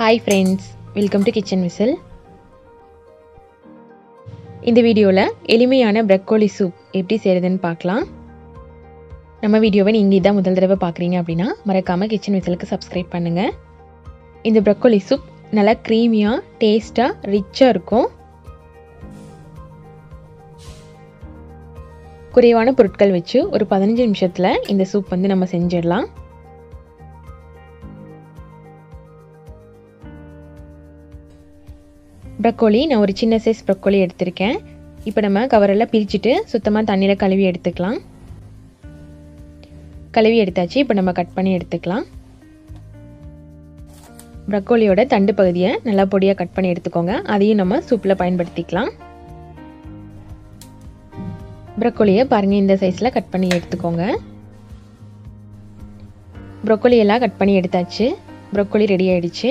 hi friends welcome to kitchen whistle இந்த வீடியோவில் எளிமையான ப்ரக்கோலி சூப் எப்படி செய்கிறதுன்னு பார்க்கலாம் நம்ம வீடியோவை நீங்கள் இதான் முதல் தடவை பார்க்குறீங்க அப்படின்னா மறக்காமல் கிச்சன் விசிலுக்கு சப்ஸ்கிரைப் பண்ணுங்கள் இந்த ப்ரக்கோலி சூப் நல்லா க்ரீமியாக டேஸ்ட்டாக ரிச்சாக இருக்கும் குறைவான பொருட்கள் வச்சு ஒரு பதினஞ்சு நிமிஷத்தில் இந்த சூப் வந்து நம்ம செஞ்சிடலாம் ப்ரக்கோலி நான் ஒரு சின்ன சைஸ் ப்ரக்கோலி எடுத்திருக்கேன் இப்போ நம்ம கவரெல்லாம் பிரிச்சுட்டு சுத்தமாக தண்ணியில் கழுவி எடுத்துக்கலாம் கழுவி எடுத்தாச்சு இப்போ நம்ம கட் பண்ணி எடுத்துக்கலாம் ப்ரக்கோலியோட தண்டு பகுதியை நல்லா பொடியாக கட் பண்ணி எடுத்துக்கோங்க அதையும் நம்ம சூப்பில் பயன்படுத்திக்கலாம் ப்ரக்கோலியை பாருங்கள் இந்த சைஸில் கட் பண்ணி எடுத்துக்கோங்க ப்ரொக்கோலி எல்லாம் கட் பண்ணி எடுத்தாச்சு ப்ரொக்கோலி ரெடி ஆயிடுச்சு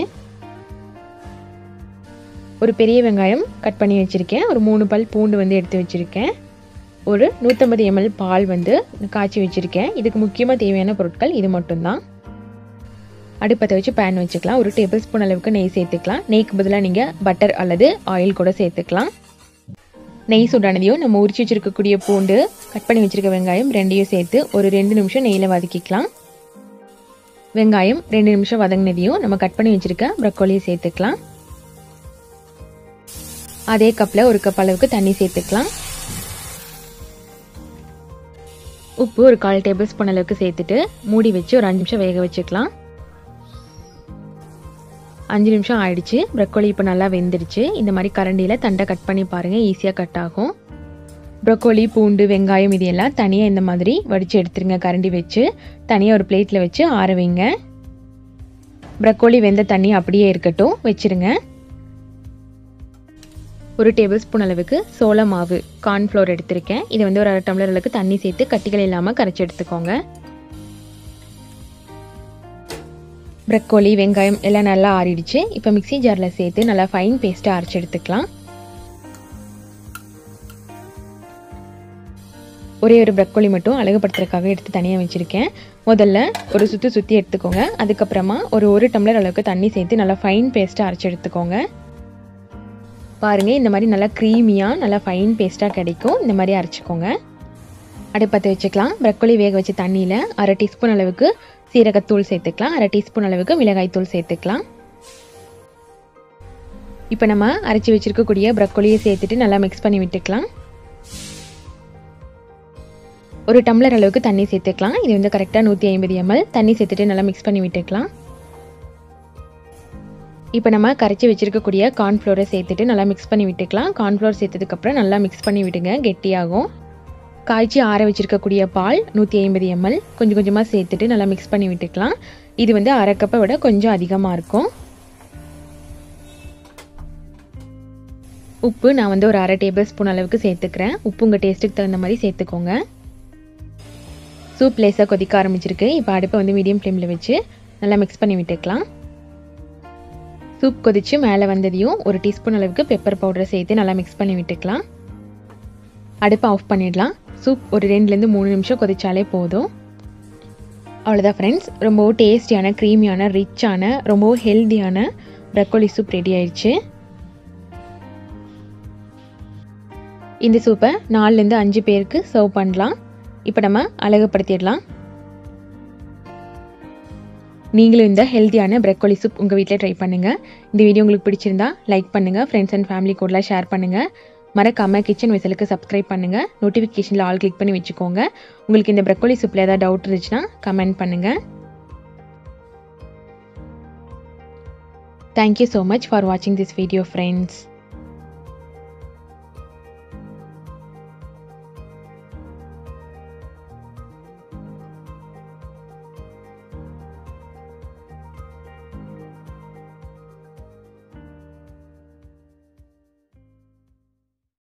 ஒரு பெரிய வெங்காயம் கட் பண்ணி வச்சுருக்கேன் ஒரு மூணு பல் பூண்டு வந்து எடுத்து வச்சுருக்கேன் ஒரு நூற்றம்பது எம்எல் பால் வந்து காய்ச்சி வச்சுருக்கேன் இதுக்கு முக்கியமாக தேவையான பொருட்கள் இது மட்டும்தான் அடுப்பத்தை வச்சு பேன் வச்சுக்கலாம் ஒரு டேபிள் ஸ்பூன் அளவுக்கு நெய் சேர்த்துக்கலாம் நெய்க்கு பதிலாக நீங்கள் பட்டர் அல்லது ஆயில் கூட சேர்த்துக்கலாம் நெய் சூடானதையும் நம்ம உரிச்சு வச்சுருக்கக்கூடிய பூண்டு கட் பண்ணி வச்சுருக்க வெங்காயம் ரெண்டையும் சேர்த்து ஒரு ரெண்டு நிமிஷம் நெய்யில் வதக்கிக்கலாம் வெங்காயம் ரெண்டு நிமிஷம் வதங்கினதையும் நம்ம கட் பண்ணி வச்சுருக்க ப்ரக்கோலியை சேர்த்துக்கலாம் அதே கப்பில் ஒரு கப் அளவுக்கு தண்ணி சேர்த்துக்கலாம் உப்பு ஒரு கால் டேபிள் ஸ்பூன் அளவுக்கு சேர்த்துட்டு மூடி வச்சு ஒரு அஞ்சு நிமிஷம் வேக வச்சுக்கலாம் அஞ்சு நிமிஷம் ஆயிடுச்சு ப்ரக்கோலி இப்போ நல்லா வெந்துடுச்சு இந்த மாதிரி கரண்டியில் தண்டை கட் பண்ணி பாருங்கள் ஈஸியாக கட் ஆகும் ப்ரொக்கோலி பூண்டு வெங்காயம் இது எல்லாம் தனியாக இந்த மாதிரி வடித்து எடுத்துருங்க கரண்டி வச்சு தனியாக ஒரு பிளேட்டில் வச்சு ஆற வைங்க ப்ரக்கோலி வெந்த தண்ணி அப்படியே இருக்கட்டும் வச்சுருங்க ஒரு டேபிள் ஸ்பூன் அளவுக்கு சோள மாவு கார்ன்ஃப்ளோர் எடுத்திருக்கேன் இதை வந்து ஒரு அரை டம்ளர் அளவுக்கு தண்ணி சேர்த்து கட்டிகள் இல்லாமல் கரைச்சி எடுத்துக்கோங்க ப்ரக்கோலி வெங்காயம் எல்லாம் நல்லா ஆறிடுச்சு இப்போ மிக்சி ஜாரில் சேர்த்து நல்லா ஃபைன் பேஸ்ட்டாக அரைச்சி எடுத்துக்கலாம் ஒரே ஒரு ப்ரக்கோலி மட்டும் அழகுபடுத்துறதுக்காக எடுத்து தனியாக வச்சுருக்கேன் முதல்ல ஒரு சுற்றி சுற்றி எடுத்துக்கோங்க அதுக்கப்புறமா ஒரு ஒரு டம்ளர் அளவுக்கு தண்ணி சேர்த்து நல்லா ஃபைன் பேஸ்ட்டாக அரைச்சி எடுத்துக்கோங்க பாருங்கள் இந்த மாதிரி நல்லா க்ரீமியாக நல்லா ஃபைன் பேஸ்ட்டாக கிடைக்கும் இந்த மாதிரி அரைச்சிக்கோங்க அடுப்பத்தை வச்சுக்கலாம் ப்ரக்கோலி வேக வச்ச தண்ணியில் அரை டீஸ்பூன் அளவுக்கு சீரகத்தூள் சேர்த்துக்கலாம் அரை டீஸ்பூன் அளவுக்கு மிளகாய்த்தூள் சேர்த்துக்கலாம் இப்போ நம்ம அரைச்சி வச்சுருக்கக்கூடிய ப்ரக்கோலியை சேர்த்துட்டு நல்லா மிக்ஸ் பண்ணி விட்டுக்கலாம் ஒரு டம்ளர் அளவுக்கு தண்ணி சேர்த்துக்கலாம் இது வந்து கரெக்டாக நூற்றி ஐம்பது எம்எல் தண்ணி சேர்த்துட்டு நல்லா மிக்ஸ் பண்ணி விட்டுக்கலாம் இப்போ நம்ம கரைச்சி வச்சுருக்கக்கூடிய கார்ன்ஃப்ளோரை சேர்த்துட்டு நல்லா மிக்ஸ் பண்ணி விட்டுக்கலாம் கார்ன்ஃப்ளோர் சேர்த்ததுக்கப்புறம் நல்லா மிக்ஸ் பண்ணி விடுங்க கெட்டியாகும் காய்ச்சி ஆற வச்சுருக்கக்கூடிய பால் நூற்றி ஐம்பது எம்எல் கொஞ்சம் கொஞ்சமாக சேர்த்துட்டு நல்லா மிக்ஸ் பண்ணி விட்டுக்கலாம் இது வந்து அரை கப்பை விட கொஞ்சம் அதிகமாக இருக்கும் உப்பு நான் வந்து ஒரு அரை டேபிள் ஸ்பூன் அளவுக்கு சேர்த்துக்கிறேன் உப்பு உங்கள் டேஸ்ட்டுக்கு தகுந்த மாதிரி சேர்த்துக்கோங்க சூப் லேஸாக கொதிக்க ஆரம்பிச்சிருக்கு இப்போ அடுப்பை வந்து மீடியம் ஃப்ளேமில் வச்சு நல்லா மிக்ஸ் பண்ணி விட்டுக்கலாம் சூப் கொதித்து மேலே வந்ததையும் ஒரு டீஸ்பூன் அளவுக்கு பெப்பர் பவுடரை சேர்த்து நல்லா மிக்ஸ் பண்ணி விட்டுக்கலாம் அடுப்பை ஆஃப் பண்ணிடலாம் சூப் ஒரு ரெண்டுலேருந்து மூணு நிமிஷம் கொதிச்சாலே போதும் அவ்வளோதான் ஃப்ரெண்ட்ஸ் ரொம்பவும் டேஸ்டியான க்ரீமியான ரிச்சான ரொம்பவும் ஹெல்த்தியான ப்ரக்கோலி சூப் ரெடி ஆயிடுச்சு இந்த சூப்பை நாலுலேருந்து அஞ்சு பேருக்கு சர்வ் பண்ணலாம் இப்போ நம்ம அழகுபடுத்திடலாம் நீங்களும் இந்த ஹெல்த்தியான ப்ரெக்கோலி சூப் உங்கள் வீட்டில் ட்ரை பண்ணுங்கள் இந்த வீடியோ உங்களுக்கு பிடிச்சிருந்தா லைக் பண்ணுங்கள் ஃப்ரெண்ட்ஸ் அண்ட் ஃபேமிலி கூடலாம் ஷேர் பண்ணுங்கள் மறக்காமல் கிச்சன் விசலுக்கு சப்ஸ்கிரைப் பண்ணுங்கள் நோட்டிஃபிகேஷனில் ஆல் கிளிக் பண்ணி வச்சுக்கோங்க உங்களுக்கு இந்த ப்ரெக்கோலி சூப்பில் ஏதாவது டவுட் இருந்துச்சுன்னா கமெண்ட் பண்ணுங்கள் தேங்க்யூ ஸோ மச் ஃபார் வாட்சிங் திஸ் வீடியோ ஃப்ரெண்ட்ஸ்